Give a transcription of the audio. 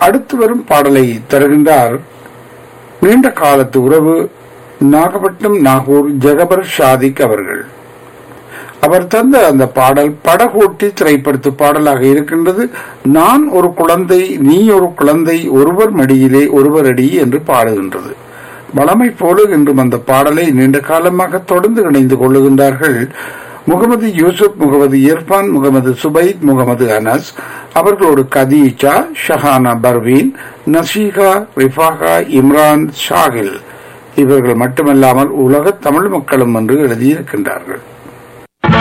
அடுத்து வரும் பாடலை தருகின்றார் நீண்ட காலத்து உறவு நாகப்பட்டினம் நாகூர் ஜெகபர் ஷாதிக் அவர்கள் அவர் தந்த அந்த பாடல் படகோட்டி திரைப்படத்து பாடலாக இருக்கின்றது நான் ஒரு குழந்தை நீ ஒரு குழந்தை ஒருவர் மடியிலே ஒருவர் அடி என்று பாடுகின்றது வளமை போல என்றும் அந்த பாடலை நீண்ட காலமாக தொடர்ந்து இணைந்து கொள்ளுகின்றார்கள் முகமது யூசுப் முகமது இர்பான் முகமது சுபைத் முகமது அனஸ் அவர்களோடு கதீஜா ஷஹானா பர்வீன் நசீகா ரிஃபாகா இம்ரான் ஷாகில் இவர்கள் மட்டுமல்லாமல் உலக தமிழ் மக்களும் என்று எழுதியிருக்கின்றார்கள்